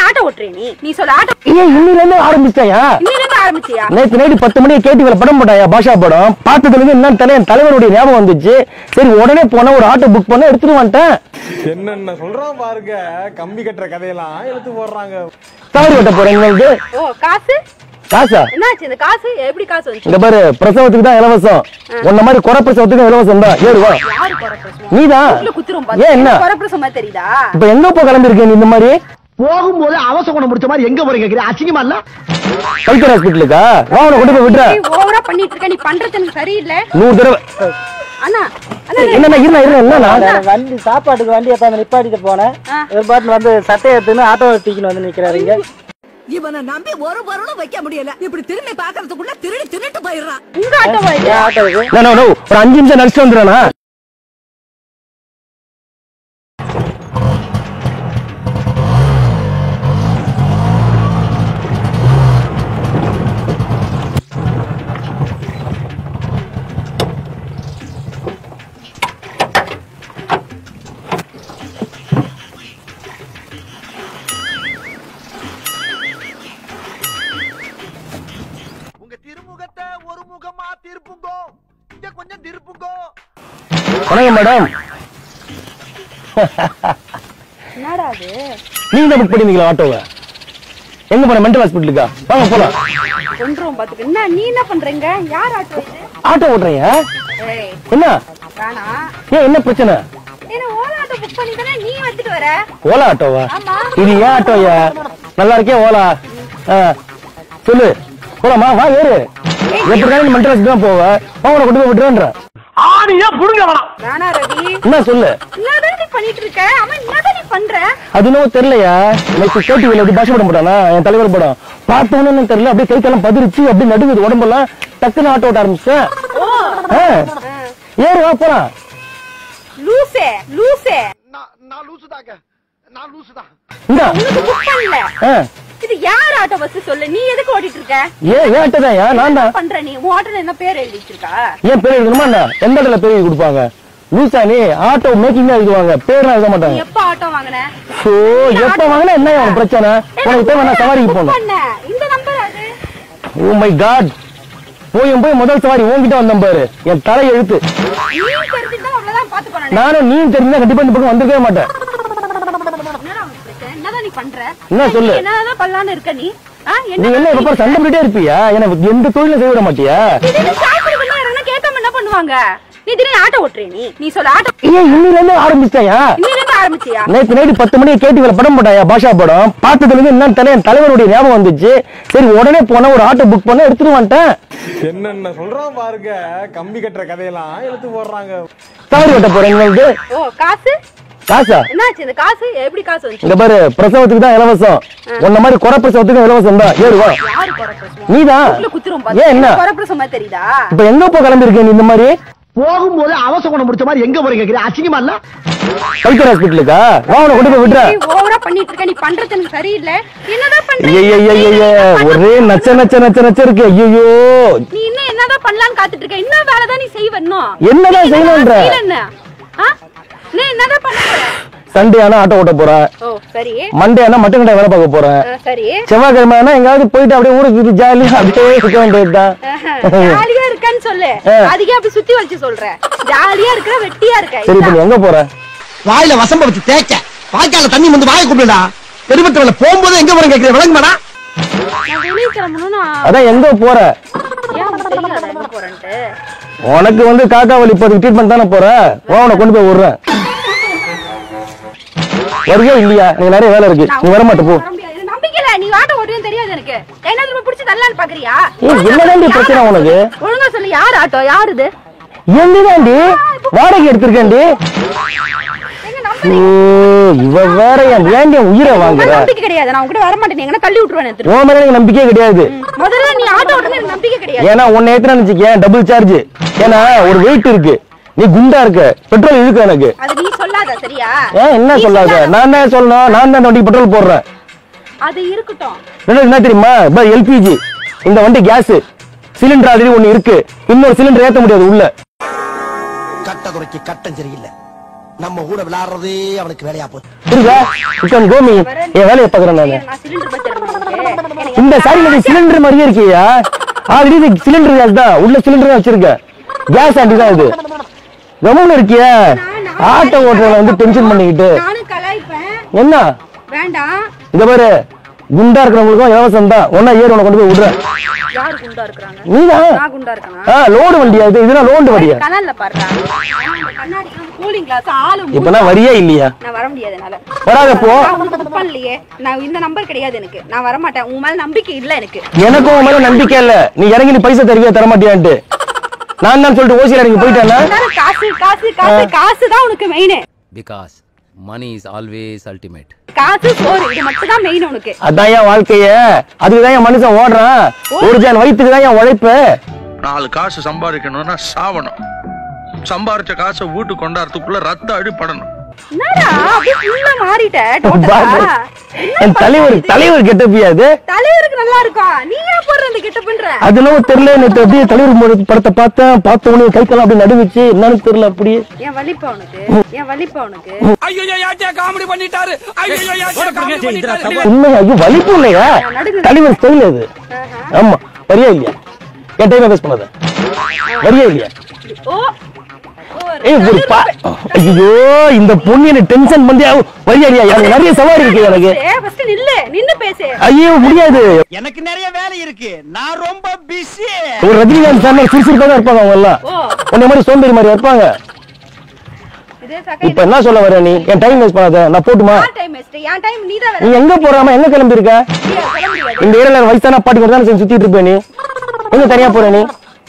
Auto ஓட்டுறே நீ நீ சொல்ல ஆட்டோ ஏன் இன்னில இருந்து ஆரம்பிச்சிட்டாயா இன்னில இருந்து ஆரம்பிச்சியா நேத்து நைட்டு பத்து மணிக்கு கேடிவில படம் போட்டாயா பாஷா படம் பார்த்ததுல இருந்து என்ன தலை என் தலைவருடைய ஞாபகம் வந்துச்சு சரி உடனே போன ஒரு ஆட்டோ புக் பண்ண எடுத்துட்டு வந்துட்டேன் என்னென்ன சொல்றான் பாருங்க கம்பி கட்டுற கதையெல்லாம் எடுத்து போடுறாங்க தவறி வெட்ட போறேன் உங்களுக்கு ஓ காசு காசா என்னாச்சு இந்த காசு எப்படி காசு வந்துச்சு இங்க பாரு பிரசவத்துக்கு தான் இலவசம் உன்ன மாதிரி குறை பிரசவத்துக்கு இலவசம் தான் ஏறு வா யாரு குறப்பிரசவம் நீதான் வீட்டுல குத்துரும் ஏன் என்ன குறப்பிரசவமா தெரியுதா இப்ப எங்க போ கிளம்பிருக்க நீ இந்த மாதிரி போகும்போது அவசர குணம் முடிச்ச மாதிரி எங்க போறீங்க கேக்குறீங்க? அசிங்கமா இல்ல கல்கர் ஹாஸ்பிட்டலுக்கா வா உன கொண்டு போய் விடுறேன் நீ ஓவரா பண்ணிட்டு இருக்க நீ பண்றது எனக்கு சரியில்லை நூறு தடவை அண்ணா அண்ணா என்னண்ணா இருண்ணா இருண்ணா என்னண்ணா நான் வண்டி சாப்பாட்டுக்கு வண்டி எத்தாந்து நிப்பாட்டிட்டு போனேன் ஒரு பாட்டில் வந்து சட்டையை எடுத்துன்னு ஆட்டோ தூக்கின்னு வந்து நிக்கிறாருங்க இவனை நம்பி ஒரு பொருளும் வைக்க முடியல இப்படி திரும்பி பாக்குறதுக்குள்ள திருடி தின்னுட்டு போயிடுறான் உங்க ஆட்டோவா இது ஏன் ஆட்டோவுக்கு No, no, no. ஒரு அஞ்சு நிமிஷம் நடிச்சுட்டு வந்துடுறேண்ணா உங்க திருமுகத்தை ஒரு முகமா திருப்புங்கோ இங்க கொஞ்சம் திருப்புங்கோ வணக்கம் மேடம் என்னடா அது நீங்க தான் புக் பண்ணிருந்தீங்களா ஆட்டோவை எங்க போன மென்டல் ஹாஸ்பிட்டலுக்கா வாங்க போலாம் கொன்றும் பாத்துக்க என்ன நீ என்ன பண்றீங்க யார் ஆட்டோ இது ஆட்டோ ஓட்டுறீங்க ஏய் என்ன வேணா ஏன் என்ன பிரச்சனை என்ன ஓலா ஆட்டோ புக் பண்ணி தானே நீ வந்துட்டு வர ஓலா ஆட்டோவா ஆமா இது ஏன் ஆட்டோயா நல்லா இருக்கே ஓலா ஆ, சொல்லு போலாமா வா ஏறு எப்படி மென்டல் ஹாஸ்பிட்டல் தான் போவ வா உன கொண்டு போய் விட்டுறேன்ற ஆணியா புடுங்க வேணாம் வேணா ரவி என்ன சொல்லு என்னதான் நீ பண்ணிட்டு இருக்க அவன் என்னதான் நீ பண்ற அது என்னவோ தெரியலையா எனக்கு கேட்டிவில எப்படி பாஷை படம் போட்டானா என் தலைவர் படம் பார்த்தோன்னு எனக்கு தெரியல அப்படியே கை காலம் பதிருச்சு அப்படியே நடுங்குது உடம்பெல்லாம் டக்குன்னு ஆட்டோ ஓட்ட ஆரம்பிச்சிட்டேன் ஆ. ஏறு வா போலாம் லூசே லூசே நான் நான் லூசு தாங்க நான் லூசு தான் இந்தா உனக்கு புக் பண்ணல ஆ. இது யார் ஆட்டோ பஸ் சொல்லு நீ எதுக்கு ஓட்டிட்டு இருக்க ஏன் ஏன் ஆட்டோ தான் நான் என்ன தான் பண்ற நீ உன் ஆட்டோல என்ன பேர் எழுதி வச்சிருக்கா ஏன் பேர் எழுதணுமா என்ன எந்த இடத்துல பேர் எழுதி கொடுப்பாங்க லூசா நீ ஆட்டோ மேக்கிங் தான் எழுதுவாங்க பேர்லாம் எழுத நீ மாட்டாங்க எப்ப ஆட்டோ வாங்கின ஸோ எப்ப வாங்கினா என்ன உனக்கு பிரச்சனை உனக்கு தேவை நான் சவாரிக்கு புக் போகணும் பண்ண இந்த நம்பர் அது ஓ மை காட் போயும் போய் முதல் சவாரி உன்கிட்ட வந்தேன் பாரு என் தலை எழுத்து நீ தெரிஞ்சுதான் அவ்வளவுதான் பாத்துக்கணும் நானும் நீ தெரிஞ்சா கண்டிப்பா இந்த பக்கம் வந்திருக்கவே மாட்டேன் என்னடா உனக்கு பிரச்சனை? என்னதான் நீ பண்ற என்ன சொல்லு? நீ என்னதான் பண்ணலாம்னு இருக்க நீ ஆ, நீ என்ன என்ன எப்ப பாரு சண்டை போட்டுட்டே இருப்பியா எனக்கு எந்த தொழிலும் செய்ய விட மாட்டியா திடீர்னு சாப்பிடுறதுன்னா யாருன்னா கேட்காம என்ன பண்ணுவாங்க நீ திடீர்னு ஆட்டோ ஓட்டுறே நீ நீ சொல்ல ஆட்டோ ஏன் இன்னில இருந்து ஆரம்பிச்சிட்டாயா இன்னில இருந்து ஆரம்பிச்சியா நேத்து நைட்டு பத்து மணிக்கு கேடிவில படம் போட்டாயா பாஷா படம் பார்த்ததுல இருந்து என்ன தலை என் தலைவருடைய ஞாபகம் வந்துச்சு சரி உடனே போன ஒரு ஆட்டோ புக் பண்ண எடுத்துட்டு வந்துட்டேன் என்னென்ன சொல்றான் பாருங்க கம்பி கட்டுற கதையெல்லாம் எடுத்து போடுறாங்க தவறி வெட்ட போறேன் உங்களுக்கு ஓ காசு காசா என்னாச்சு இந்த காசு எப்படி காசு வந்துச்சு இங்க பாரு பிரசவத்துக்கு தான் இலவசம் உன்ன மாதிரி குறை பிரசவத்துக்கு இலவசம் தான் ஏறு வா யாரு குறப்பிரசவம் நீதான் வீட்டுல குத்துரும் ஏன் என்ன குறப்பிரசவமா தெரியுதா இப்ப எங்க போ கிளம்பிருக்க நீ இந்த மாதிரி போகும்போது அவசர குணம் முடிச்ச மாதிரி எங்க போறீங்க கேக்குறீங்க? அசிங்கமா இல்ல கல்கர் ஹாஸ்பிட்டலுக்கா வா உன கொண்டு போய் விடுறேன் நீ ஓவரா பண்ணிட்டு இருக்க நீ பண்றது எனக்கு சரியில்லை என்னதான் பண்ற ஐயய்யய்யய்ய, ஒரே நச்ச நச்ச நச்ச நச்ச இருக்கு ஐயோ நீ இன்னும் என்னதான் பண்ணலாம்னு காத்துட்டு இருக்க என்ன வேலை தான் நீ செய்வ இன்னும் என்னதான் செய்யணும்ன்ற? செய்யல என்ன ஆ? நீ என்னதான் பண்ண போற சண்டே ஆனா ஆட்டோ ஓட்ட போறேன் ஓ சரி மண்டே ஆனா மட்டன் கடை வேலை பார்க்க போறேன் ஆ, சரி செவ்வாய்க்கிழமை ஆனா எங்காவது போயிட்டு அப்படியே ஊருக்கு சுத்தி ஜாலியா அப்படியே சுத்த வேண்டியதுதான் ஆஹா, ஜாலியா இருக்கன்னு சொல்லு ஆ. அதுக்கே அப்படி சுத்தி வச்சு சொல்ற ஜாலியா இருக்கிற வெட்டியா இருக்க சரி இப்ப நீ எங்க போற வாயில வசம்ப வச்சு தேய்க்க வாய்க்கால தண்ணி வந்து வாயை கூப்பிடுடா பெருமத்துல போகும்போது எங்க போறேன் கேக்குறேன் விளங்க மாடா நான் வெளியே கிளம்பணும்னு அதான் எங்க போற ஏன் உனக்கு தெரியாதா எங்க போறேன்ட்டு உனக்கு வந்து காக்கா வலி இப்போதைக்கு ட்ரீட்மெண்ட் தானே போற வா உன கொண்டு போய் விடுறேன் வருகே இல்லையா எனக்கு நிறைய வேலை இருக்கு நீ வர மாட்டே போ வர முடியாது. எனக்கு நம்பிக்கை இல்ல நீ ஆட்டோ ஓட்டுன்னு தெரியாது எனக்கு என்ன திரும்ப பிடிச்சி தரலான்னு பாக்குறியா ஏய், என்னதாண்டி பிரச்சனை உனக்கு? ஒழுங்கா சொல்லு யார் ஆட்டோ யார் இது எங்கதாண்டி வாடகை எடுத்திருக்கேன்டி எங்க நம்ப ஓ இவ வேற என் ஏண்டி என் உயிரை வாங்குற நம்பிக்கை கிடையாது நான் உங்ககிட்ட வர மாட்டேன் எங்கன்னா தள்ளி விட்டுருவேன் எடுத்துட்டு. உன் மேல எனக்கு நம்பிக்கையே கிடையாது முதல்ல நீ ஆட்டோ ஓட்டுன்னு எனக்கு நம்பிக்கை கிடையாது ஏன்னா உன்னை ஏத்துனா வச்சுக்கேன் டபுள் சார்ஜ் ஏன்னா ஒரு வெயிட் இருக்கு நீ குண்டா இருக்க பெட்ரோல் இருக்கு எனக்கு அது நீ சொல்லாத சரியா ஏன் என்ன நீ சொல்லாத நான் தான் சொல்லணும் நான் தான் இந்த வண்டிக்கு பெட்ரோல் போடுறேன் அது இருக்கட்டும் ரெண்டாவது என்ன தெரியுமா எல்பிஜி இந்த வண்டி கேஸ் சிலிண்டர் ஆல்ரெடி ஒண்ணு இருக்கு இன்னொரு சிலிண்டர் ஏத்த முடியாது உள்ள கட்ட குறைக்கு கட்டம் சரியில்லை நம்ம கூட விளையாடுறதே அவனுக்கு வேலையா போச்சு புரியுதா சிக்கன் கோமி என் வேலையை பாக்குறேன் நானு நான் சிலிண்டர் பத்திரேன் இந்த சாரி நீ சிலிண்டர் மாதிரியே இருக்கியா ஆல்ரெடி இது சிலிண்டர் கேஸ் தான் உள்ள சிலிண்டர் தான் வச்சிருக்க கேஸ் ஆண்டி தான் இது கம்முன்னு இருக்கியா ஆட்டோ ஓட்டுறவங்க வந்து டென்ஷன் பண்ணிக்கிட்டு நானும் கலாய்ப்பேன் என்ன வேண்டாம் இந்த பாரு குண்டா இருக்கிறவங்களுக்கும் இலவசம் தான் ஒன்னா ஏறு உனக்கு கொண்டு போய் விடுறேன் யாரு குண்டா இருக்கிறாங்க நீதான் நான் குண்டா இருக்கேனா ஆ லோடு வண்டியா இது இதெல்லாம் லோடு வண்டியா கனல்ல பாடுறா கண்ணாடி கூலிங் கிளாஸ் ஆளு மூ- இப்பனா வரியா இல்லையா நான் வர முடியாது என்னால வராத போ நான் உனக்கு புக் பண்ணலையே நான் இந்த நம்பர் கிடையாது எனக்கு நான் வர மாட்டேன் உன் மேல நம்பிக்கை இல்ல எனக்கு எனக்கும் உன் மேல நம்பிக்கை இல்ல நீ இறங்கி நீ பைசா தருவியா தர மாட்டியான்ட்டு நான் தான் சொல்லிட்டு ஓசியில இறங்கி போயிட்டேன்னா அதான காசு காசு காசு காசு தான் உனக்கு main because money is always ultimate. காசு சோறு இது மட்டும் தான் மெயின் உனக்கு அதான் என் வாழ்க்கைய அதுக்குதான் என் மனுஷன் ஓடுறான் ஒரு ஜான் வயிற்றுக்கு தான் என் உழைப்பு நாலு காசு சம்பாதிக்கணும்னா சாவணும் சம்பாரிச்ச காசை வீட்டுக்கு கொண்டாடுறதுக்குள்ள ரத்த அடிப்படணும் என்னடா அப்படியே ஃபுல்லா மாறிட்ட டோட்டலா என் தலைவர் தலைவர் கெட்டப்பியா அது தலைவருக்கு நல்லா இருக்கும் நீ ஏன் போடுற அந்த கிட்ட பண்ற அது என்னவோ தெரியல நேற்று அப்படியே தலைவர் மு- படத்தை பார்த்தேன் பார்த்த உடனே கை காலம் அப்படி நடுவிச்சு என்னன்னு தெரியல அப்படியே என் வலிப்பா உனக்கு என் வலிப்பா உனக்கு உண்மை ஐயோ வலிப்பு இல்லையா தலைவர் ஸ்டைல் அது ஆமா வரியா இல்லையா என் டைம் வேஸ்ட் பண்ணாத வரியா இல்லையா ஓ ஏய் ஒரு பா ஐயோ இந்த பொண்ணு என்ன டென்ஷன் பண்ணி அவ- வரியா இல்லையா எனக்கு நிறைய சவாரி இருக்கு எனக்கு ஃபர்ஸ்ட் நில்லு நின்னு பேசு ஐயோ முடியாது எனக்கு நிறைய வேலை இருக்கு நான் ரொம்ப பிஸி ஒரு ரஜினிகாந்த் ஃபேமிலி சுறுசுறுப்பா தான் இருப்பாங்க அவங்க எல்லாம் ஓ உன்னை மாதிரி சோம்பேறி மாதிரி இருப்பாங்க இதே சக்கை இப்ப என்ன சொல்ல வர நீ என் டைம் வேஸ்ட் பண்ணாத நான் போட்டுமா டைம் வேஸ்ட் என் டைம் நீ தான் நீ வேற எங்க போறாம எங்க கிளம்பி இருக்க சொல்ல முடியாது இந்த ஏரியால வயசான பாட்டி கூட தானே சுத்திட்டு இருப்ப நீ எங்க தனியா போற நீ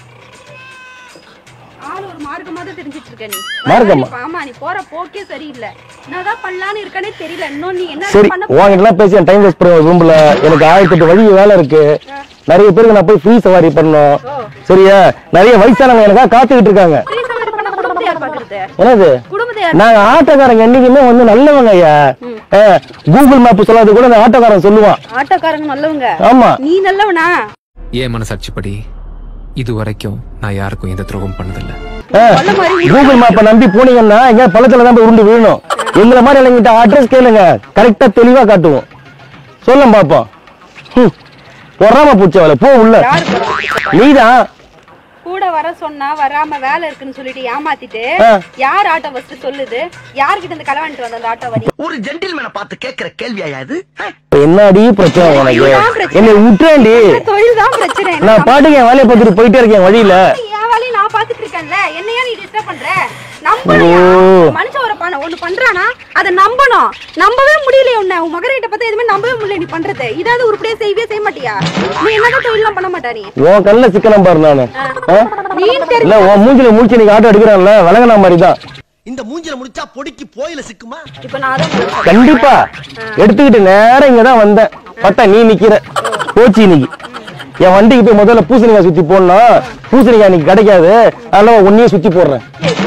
ஆள் ஒரு மார்க்கமா தான் தெரிஞ்சிட்டு இருக்க நீ மார்க்கமா? ஆமா நீ போற போக்கே சரியில்லை என்னதான் பண்ணலாம்னு இருக்கனே தெரியல இன்னும் நீ என்ன சரி பண்ண உங்ககிட்ட எல்லாம் பேசி என் டைம் வேஸ்ட் பண்ண ரூம்ல எனக்கு ஆயிரத்தி எட்டு வழி வேலை இருக்கு நிறைய பேருக்கு நான் போய் ஃப்ரீ சவாரி பண்ணணும் சரியா நிறைய வயசானவங்க எனக்கா காத்துக்கிட்டு இருக்காங்க free சவாரி பண்ண குடும்பத்தை யார் பாக்குறது என்னது குடும்பத்தை யார் நாங்க ஆட்டோக்காரங்க என்னைக்குமே வந்து நல்லவங்க ஐயா ஆ, கூகுள் மேப் சொல்லாது கூட அந்த ஆட்டோக்காரன் சொல்லுவான் ஆட்டோக்காரங்க நல்லவங்க ஆமா நீ நல்லவனா என் மனசாட்சிப்படி இது வரைக்கும் நான் யாருக்கும் எந்த துரோகம் பண்ணதில்லை ஆ, கூகுள் மேப்பை நம்பி போனீங்கன்னா எங்க பள்ளத்துல தான் போய் உருண்டு விழணும் எங்களை மாதிரி இல்லைங்கிட்ட அட்ரஸ் கேளுங்க கரெக்டா தெளிவா காட்டுவோம் சொல்லும் பாப்போம் ஹம், பொறாம பூச்சவள போ உள்ள யாரு போறா? நீதான் கூட வர சொன்னா வராம வேலை இருக்குன்னு சொல்லிட்டு ஏமாத்திட்டு ஆ. யார் ஆட்டோ ஃபர்ஸ்ட் சொல்லுது யார்கிட்ட இந்த களவாண்டிட்டு வந்த அந்த ஆட்டோ வரி ஒரு ஜென்டில்மேனை பார்த்து கேட்கிற கேள்வியா இது இப்ப என்னடி பிரச்சனை உனக்கு இதுதான் பிரச்சனை. என்னை விட்டுறேன்டி தொழில் தான் பிரச்சனை நான் பாட்டுக்கு என் வேலையை பார்த்துட்டு போயிட்டே இருக்கேன் வழியில என் வேலையை நான் பாத்துட்டு இருக்கேன்ல என்னையா நீ டிஸ்டர்ப் பண்ற நம்பணும் ஓ. மனுஷன் ஒரு பண்ண ஒண்ணு பண்றானா அதை நம்பணும் நம்பவே முடியலையே உன்னை உன் மகரிட்ட பார்த்தா எதுவுமே நம்பவே முடியல நீ பண்றது இதாவது உருப்படியா செய்யவே செய்ய மாட்டியா நீ என்னதான் தொழிலாம் பண்ண மாட்டா நீ உன் கண்ணில் சிக்கனம் பாரு நானு ஆ? நீ தெரிஞ்சு இல்ல உன் மூஞ்சில முடிச்சு நீங்க ஆட்டோ அடிக்கிறான்ல வழங்கின மாதிரி தான் இந்த மூஞ்சில முடிச்சா பொடிக்கு போயில சிக்குமா இப்ப நான் அதான் சொல்றேன். கண்டிப்பா எடுத்துக்கிட்டு நேரம் இங்க தான் வந்தேன் பட்டா நீ நிக்கிற போச்சு இன்னைக்கு என் வண்டிக்கு போய் முதல்ல பூசணிக்காய் சுத்தி போடணும் பூசணிக்காய் இன்னைக்கு கிடைக்காது அதனால ஒன்னையே சுத்தி போடுறேன்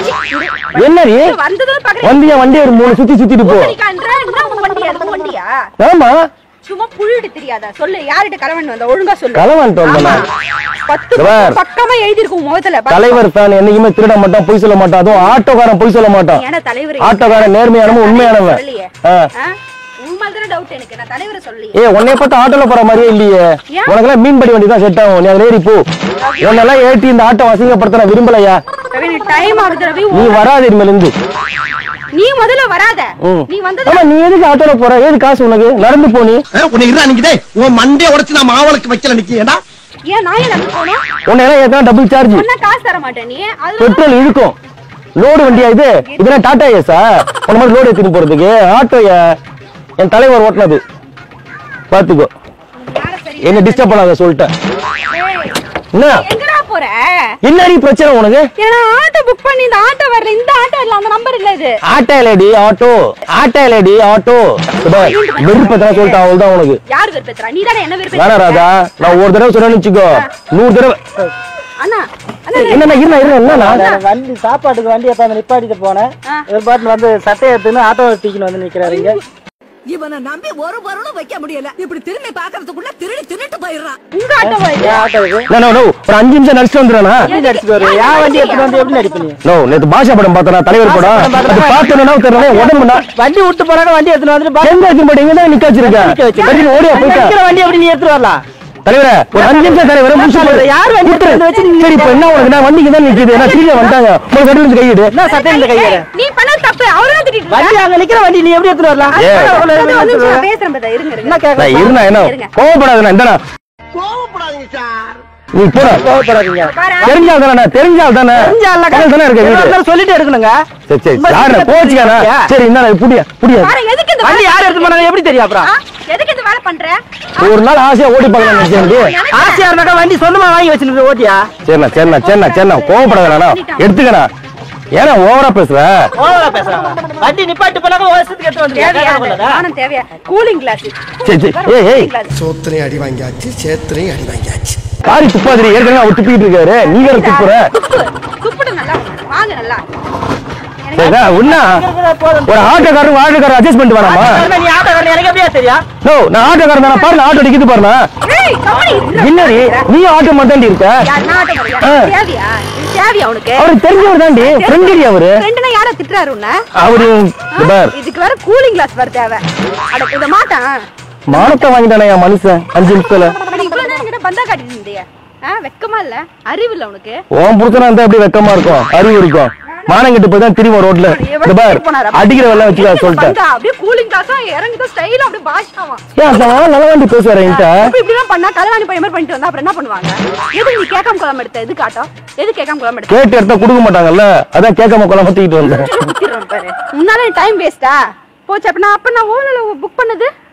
என்னடி வந்ததும் பாக்குறேன் வந்து என் வண்டியை ஒரு மூணு சுத்தி சுத்திட்டு போ பூசணிக்காய்ன்ற, என்ன உன் வண்டியா இது உன் வண்டியா ஆமா சும்மா புள்ளிட்டு தெரியாதா சொல்லு யார்கிட்ட கலவன் வந்த ஒழுங்கா சொல்லு களவான்ட்டு வந்தேனா? ஆமா. பத்து இவர். பக்கமா எழுதி இருக்கும் முகத்துல பத்து தலைவர் ஃபேன் என்னைக்குமே திருட மாட்டான் பொய் சொல்ல மாட்டான் அதுவும் ஆட்டோக்காரன் பொய் சொல்ல மாட்டான் ஏன்னா தலைவர் ஆட்டோக்காரன் நேர்மையானவன் உண்மையானவன் சொல்லியே ஆ. உன் மேல டவுட் எனக்கு நான் தலைவரை சொல்லி ஏய் உன்னைய பார்த்து ஆட்டோல போற மாதிரியே இல்லையே ஏன்? உனக்கெல்லாம் மீன்படி வண்டி தான் செட் ஆகும் நீ அதுல ஏறி போ உன்னெல்லாம் ஏற்றி இந்த ஆட்டோ அசிங்கப்படுத்த நான் விரும்பலையா ரவி டைம் ஆகுது ரவி நீ வராது இனிமேல் இருந்து நீ முதல்ல வராத ம். நீ வந்தது ஆமா நீ எதுக்கு ஆட்டோல போற ஏது காசு உனக்கு நடந்து போனி உன்னை இருடா நிக்கிதே உன் மண்டைய உடைச்சு நான் மாவளுக்கு வைக்கல நிக்கிறேன்டா ஏன் நான் ஏன் நடந்து போகணும் உன்னை எல்லாம் ஏற்கனவே டபுள் சார்ஜ் சொன்னா காசு தர மாட்டேன் நீ அதுல பெட்ரோல் இழுக்கும் லோடு வண்டியா இது இதெல்லாம் டாடா ஏசா உன்ன மாதிரி லோடு எடுத்துட்டு போறதுக்கு ஆட்டோயா என் தலைவர் ஓட்டுனது பாத்துக்கோ யார சரி என்ன டிஸ்டர்ப் பண்ணாத சொல்லிட்டேன் ஏய், என்ன எங்கடா போற என்னடி பிரச்சனை உனக்கு ஏன்னா ஆட்டோ புக் பண்ணி இந்த ஆட்டோ வரல இந்த ஆட்டோ இல்ல அந்த நம்பர் இல்ல இது ஆட்டோ இல்லடி ஆட்டோ ஆட்டோ இல்லடி ஆட்டோ வெறுப்பதான் சொல்லிட்டேன் அவள் தான் உனக்கு யார் வெறுப்பேத்துறா நீ தானே என்ன வேணா வெறுப்பேத்துற ராதா நான் ஒரு தடவை சொன்னேன்னு வச்சுக்கோ நூறு தடவை அண்ணா என்னண்ணா இருண்ணா இருண்ணா என்னண்ணா நான் வண்டி சாப்பாட்டுக்கு வண்டி எத்தாந்து நிப்பாட்டிட்டு போனேன் ஒரு பாட்டு வந்து சட்டையை எடுத்துன்னு ஆட்டோ தூக்கின்னு வந்து நிக்கிறாருங்க இவனை நம்பி ஒரு பொருளும் வைக்க முடியல இப்படி திரும்பி பாக்குறதுக்குள்ள திருடி தின்னுட்டு போயிடுறான் உங்க ஆட்டோவா இது என் ஆட்டோ இது நோ நோ நோ ஒரு அஞ்சு நிமிஷம் நடிச்சுட்டு வந்துடுறேனா எப்படி நடிச்சுட்டு வருவ என் வண்டி எடுத்துட்டு வந்து எப்படி நடிப்ப நீ நோ நேத்து பாஷா படம் பார்த்தனா தலைவர் படம் பாஷா படம் அது பார்த்தேன்னா தெரியல உடம்புனா வண்டி விட்டு போறாங்க வண்டி எடுத்துட்டு வந்துட்டு பா- எங்க வச்சு போட்டு இங்க தான் நிக்க வச்சிருக்கேன் நிக்க வச்சு. வெட்டின்னு ஓடியா அங்க போயிட்டா நிக்கிற வண்டி எப்படி நீ எடுத்துட்டு வரலாம் தலைவரே ஒரு அஞ்சு நிமிஷம் தலைவரே முடிச்சு போடு. யார் வண்டி விட்டுரு. எடுத்து வச்சு நீங்க சரி இப்போ என்ன உனக்கு நான் வண்டிக்கு தான் நிக்குது நான் கீழே வந்துட்டாங்க உங்களுக்கு கட்டில இருந்து கையிடு என்ன சட்டையில இந்த கையில நீ பண்ண தப்பு அவரதான் திட்டிட்டு வண்டி அங்க நிக்கிற வண்டி நீ எப்படி எடுத்துட்டு வரலாம் ஏ. அவ்வளவு எப்படி வந்து எடுத்துட்டு நான் வர? பேசுறேன் பாத்தா, இருங்க இருங்க என்ன கேட்க நான் இருந்தா என்ன இருங்க. கோவப்படாத இந்தடா கோவப்படாதீங்க சார் நீ போடா கோவப்படாதீங்க தெரிஞ்சால் தானே தெரிஞ்சால் தானே தெரிஞ்சா இல்ல பக்கத்துல தானே இருக்க எதுவா வீடு இருந்தாலும் சொல்லிட்டு எடுக்கணுங்க சரி சரி ரொம்ப யாரு சீக்கிரம் கோச்சுக்கானா தெரிஞ்சுக்கிட்டியா? சரி இந்தா புடியா புடியா பாரு, எதுக்கு இந்த வண்டி வேலை யார் எடுத்து போனாங்க எப்படி தெரியும் அப்புறம் ஆ? எதுக்கு இந்த வேலை பண்ற ஒரு நாள் ஆசையா ஓடி பார்க்கலாம் நினைச்சேன் ஆசையா இருந்தாக்கா வண்டி சொந்தமா வாங்கி வச்சிருக்க ஓட்டியா சரிண்ணா சரிண்ணா சரிண்ணா சரிண்ணா கோவப்படாதண்ணா எடுத்துக்கண்ணா ஏன்னா ஓவரா பேசுற ஓவரா பேசுறாங்க வண்டி நிப்பாட்டு போனாக்க ஒரு வருஷத்துக்கு எடுத்து தேவையா வந்து நானும் தேவையா கூலிங் கிளாஸ் சரி சரி ஏய் ஏய் சோத்திரையும் அடி வாங்கியாச்சு சேத்திரையும் அடி வாங்கியாச்சு காரி துப்பாதிரி ஏற்கனவே அவர் துப்பிட்டு இருக்காரு நீ வேற துப்புற துப்பு துப்புடு நல்லா வாங்க நல்லா எனக்கு சரிதா உன்னா ஒரு ஆட்டோக்காரன் ஆட்டோக்காரன் அட்ஜஸ்ட் பண்ணிட்டு வேணாமா நீ ஆட்டோக்காரன் எனக்கு எப்படியா தெரியும் நோ நான் ஆட்டோக்காரன் தானே பாருங்க ஆட்டோ அடிக்குது பாருங்க ஏய், கம்முனு இரு. என்னடி நீ ஆட்டோ மட்டும் இருக்க யார் நான் ஆட்டோ வரையா? ஆ. தேவையா இது தேவையா உனக்கு அவருக்கு தெரிஞ்சவர் தாண்டி ஃப்ரெண்ட் அவரு ஃப்ரெண்டுனா யார திட்டுறாரு உன்னை அவரு ஆ? பார் இதுக்கு வேற கூலிங் கிளாஸ் வேற தேவை அட இத மாட்டான் மானத்தை வாங்கிட்டானே என் மனுஷன் அஞ்சு நிமிஷத்துல நீ இவ்வளவு நேரம் கிட்ட பந்தா காட்டிட்டு இருந்தியே ஆ வெக்கமா இல்ல அறிவு இல்ல உனக்கு உன் புருஷனா இருந்தா எப்படி வெக்கமா இருக்கும் அறிவு இருக்கும் மானம் கெட்டு போய் தான் திரும்ப ரோட்ல இந்த பார் அடிக்கிற வெள்ளம் வச்சுக்கா சொல்லிட்டேன் பந்தா அப்படியே கூலிங் கிளாஸா இறங்கிட்டு ஸ்டைலா அப்படியே பாஷாவா ஏன் அந்த நல்ல வண்டி பேசுவாரு என்கிட்ட இப்ப இப்படி எல்லாம் பண்ணா கல்யாணி பையன் மாதிரி பண்ணிட்டு வந்தா அப்புறம் என்ன பண்ணுவாங்க எது நீ கேட்காம கொள்ளாம எடுத்த எது காட்டும் எது கேட்காம கொள்ளாம எடுத்த கேட்டு எடுத்தா கொடுக்க மாட்டாங்கல்ல அதான் கேட்காம கொள்ள பத்திக்கிட்டு வந்தேன் குத்திடுறேன் பாரு உன்னால டைம் வேஸ்டா போச்சு அப்ப நான் அப்ப நான் ஓலல புக் பண்ணது